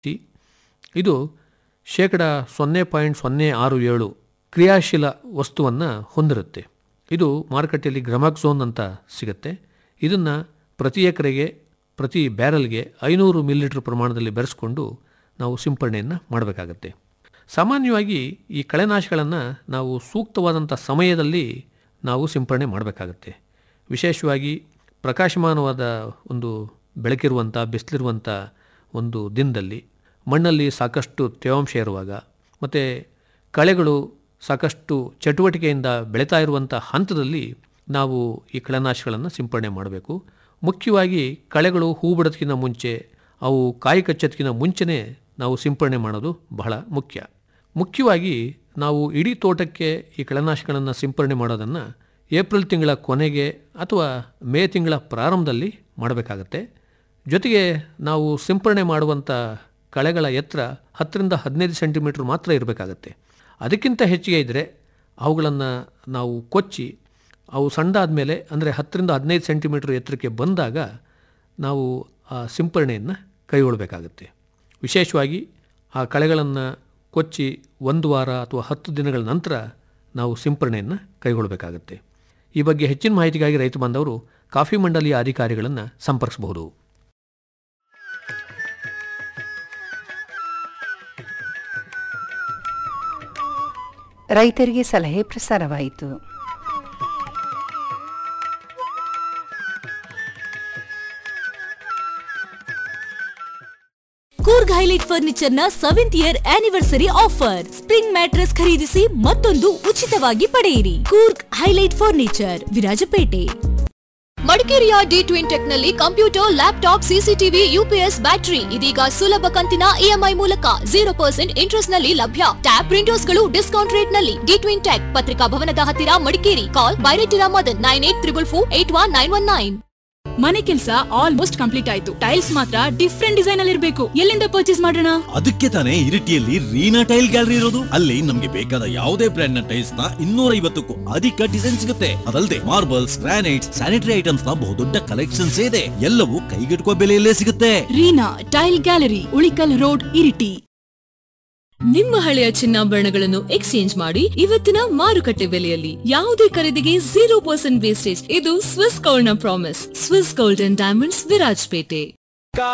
T ಇದು ಶೇಕಡ ಸೊನ್ನೆ ಪಾಯಿಂಟ್ ಸೊನ್ನೆ ಆರು ಏಳು ಕ್ರಿಯಾಶೀಲ ವಸ್ತುವನ್ನು ಹೊಂದಿರುತ್ತೆ ಇದು ಮಾರುಕಟ್ಟೆಯಲ್ಲಿ ಗ್ರಮಾಕ್ಸೋನ್ ಅಂತ ಸಿಗುತ್ತೆ ಇದನ್ನು ಪ್ರತಿ ಎಕರೆಗೆ ಪ್ರತಿ ಬ್ಯಾರಲ್ಗೆ ಐನೂರು ಮಿಲಿಲೀಟರ್ ಪ್ರಮಾಣದಲ್ಲಿ ಬೆರೆಸ್ಕೊಂಡು ನಾವು ಸಿಂಪರಣೆಯನ್ನು ಮಾಡಬೇಕಾಗತ್ತೆ ಸಾಮಾನ್ಯವಾಗಿ ಈ ಕಳೆನಾಶಗಳನ್ನು ನಾವು ಸೂಕ್ತವಾದಂಥ ಸಮಯದಲ್ಲಿ ನಾವು ಸಿಂಪರಣೆ ಮಾಡಬೇಕಾಗತ್ತೆ ವಿಶೇಷವಾಗಿ ಪ್ರಕಾಶಮಾನವಾದ ಒಂದು ಬೆಳಕಿರುವಂಥ ಬಿಸಿಲಿರುವಂಥ ಒಂದು ದಿನದಲ್ಲಿ ಮಣ್ಣಲ್ಲಿ ಸಾಕಷ್ಟು ತೇವಾಂಶ ಇರುವಾಗ ಮತ್ತು ಕಳೆಗಳು ಸಾಕಷ್ಟು ಚಟುವಟಿಕೆಯಿಂದ ಬೆಳೀತಾ ಇರುವಂಥ ಹಂತದಲ್ಲಿ ನಾವು ಈ ಕಳೆನಾಶಗಳನ್ನು ಸಿಂಪರಣೆ ಮಾಡಬೇಕು ಮುಖ್ಯವಾಗಿ ಕಳೆಗಳು ಹೂ ಬಿಡೋದಕ್ಕಿಂತ ಮುಂಚೆ ಅವು ಕಾಯಿ ಕಚ್ಚೋದಕ್ಕಿಂತ ಮುಂಚೆನೇ ನಾವು ಸಿಂಪರಣೆ ಮಾಡೋದು ಬಹಳ ಮುಖ್ಯ ಮುಖ್ಯವಾಗಿ ನಾವು ಇಡೀ ತೋಟಕ್ಕೆ ಈ ಕಳೆನಾಶಕಗಳನ್ನು ಸಿಂಪರಣೆ ಮಾಡೋದನ್ನು ಏಪ್ರಿಲ್ ತಿಂಗಳ ಕೊನೆಗೆ ಅಥವಾ ಮೇ ತಿಂಗಳ ಪ್ರಾರಂಭದಲ್ಲಿ ಮಾಡಬೇಕಾಗತ್ತೆ ಜೊತೆಗೆ ನಾವು ಸಿಂಪರಣೆ ಮಾಡುವಂಥ ಕಳೆಗಳ ಎತ್ತರ ಹತ್ತರಿಂದ ಹದಿನೈದು ಸೆಂಟಿಮೀಟ್ರ್ ಮಾತ್ರ ಇರಬೇಕಾಗತ್ತೆ ಅದಕ್ಕಿಂತ ಹೆಚ್ಚಿಗೆ ಇದ್ದರೆ ಅವುಗಳನ್ನು ನಾವು ಕೊಚ್ಚಿ ಅವು ಸಣ್ಣದಾದ ಮೇಲೆ ಅಂದರೆ ಹತ್ತರಿಂದ ಹದಿನೈದು ಸೆಂಟಿಮೀಟ್ರ್ ಎತ್ತರಕ್ಕೆ ಬಂದಾಗ ನಾವು ಆ ಸಿಂಪರಣೆಯನ್ನು ಕೈಗೊಳ್ಳಬೇಕಾಗತ್ತೆ ವಿಶೇಷವಾಗಿ ಆ ಕಳೆಗಳನ್ನು ಕೊಚ್ಚಿ ಒಂದು ವಾರ ಅಥವಾ ಹತ್ತು ದಿನಗಳ ನಂತರ ನಾವು ಸಿಂಪರಣೆಯನ್ನು ಕೈಗೊಳ್ಳಬೇಕಾಗತ್ತೆ ಈ ಬಗ್ಗೆ ಹೆಚ್ಚಿನ ಮಾಹಿತಿಗಾಗಿ ರೈತ ಬಾಂಧವರು ಕಾಫಿ ಮಂಡಲಿಯ ಅಧಿಕಾರಿಗಳನ್ನು ಸಂಪರ್ಕಿಸಬಹುದು ರೈತರಿಗೆ ಸಲಹೆ ಪ್ರಸಾರವಾಯಿತು ಕೂರ್ಗ್ ಹೈಲೈಟ್ ಫರ್ನಿಚರ್ ನ seventh year anniversary offer spring mattress ಖರೀದಿಸಿ ಮತ್ತೊಂದು ಉಚಿತವಾಗಿ ಪಡೆಯಿರಿ ಕೂರ್ಗ್ ಹೈಲೈಟ್ ಫರ್ನಿಚರ್ ವಿರಾಜಪೇಟೆ ಮಡಿಕೇರಿಯ ಡಿ ಟ್ವಿನ್ ಟೆಕ್ ನಲ್ಲಿ computer laptop CCTV UPS battery ಇದೀಗ ಸುಲಭ ಕಂತಿನ ಇಎಂಐ ಮೂಲಕ ಜೀರೋ ಪರ್ಸೆಂಟ್ ಇಂಟ್ರೆಸ್ಟ್ ನಲ್ಲಿ ಲಭ್ಯ ಟ್ಯಾಬ್ ಪ್ರಿಂಟರ್ಸ್ ಗಳು ಡಿಸ್ಕೌಂಟ್ ರೇಟ್ ನಲ್ಲಿ ಡಿ ಟ್ವಿನ್ ಟೆಕ್ ಪತ್ರಿಕಾ ಭವನದ ಹತ್ತಿರ ಮಡಿಕೇರಿ ಕಾಲ್ ಬೈರೇಟಿರಾ Madan nine eight triple four eight one nine one nine ಮನೆ ಕೆಲಸ ಆಲ್ಮೋಸ್ಟ್ ಕಂಪ್ಲೀಟ್ ಆಯ್ತು ಟೈಲ್ಸ್ ಮಾತ್ರ ಡಿಫ್ರೆಂಟ್ ಡಿಸೈನ್ ಅಲ್ಲಿ ಇರಬೇಕು ಎಲ್ಲಿಂದ ಪರ್ಚೇಸ್ ಮಾಡೋಣ ಅದಕ್ಕೆ ತಾನೇ ಇರಿಟಿಯಲ್ಲಿ ರೀನಾ ಟೈಲ್ ಗ್ಯಾಲರಿ ಇರೋದು ಅಲ್ಲಿ ನಮ್ಗೆ ಬೇಕಾದ ಯಾವುದೇ ಬ್ರ್ಯಾಂಡ್ ನ ಟೈಲ್ಸ್ ನ ಇನ್ನೂರ ಐವತ್ತಕ್ಕೂ ಅಧಿಕ ಡಿಸೈನ್ ಸಿಗುತ್ತೆ ಅದಲ್ಲದೆ ಮಾರ್ಬಲ್ಸ್ ಗ್ರಾನೈಟ್ಸ್ ಸ್ಯಾನಿಟರಿ ಐಟಮ್ಸ್ ನ ಬಹುದೊಡ್ಡ ಕಲೆಕ್ಷನ್ಸ್ ಇದೆ ಎಲ್ಲವೂ ಕೈಗೆಟುಕುವ ಬೆಲೆಯಲ್ಲೇ ಸಿಗುತ್ತೆ Reena tile gallery Ulikkal road Iritty ನಿಮ್ಮ ಹಳೆಯ ಚಿನ್ನಾಭರಣಗಳನ್ನು ಎಕ್ಸ್ಚೇಂಜ್ ಮಾಡಿ ಇವತ್ತಿನ ಮಾರುಕಟ್ಟೆ ಬೆಲೆಯಲ್ಲಿ ಯಾವುದೇ ಖರೀದಿಗೆ ಜೀರೋ ಪರ್ಸೆಂಟ್ ವೇಸ್ಟೇಜ್ ಇದು ಸ್ವಿಸ್ ಗೋಲ್ಡ್ ನ promise Swiss gold and diamonds Virajpet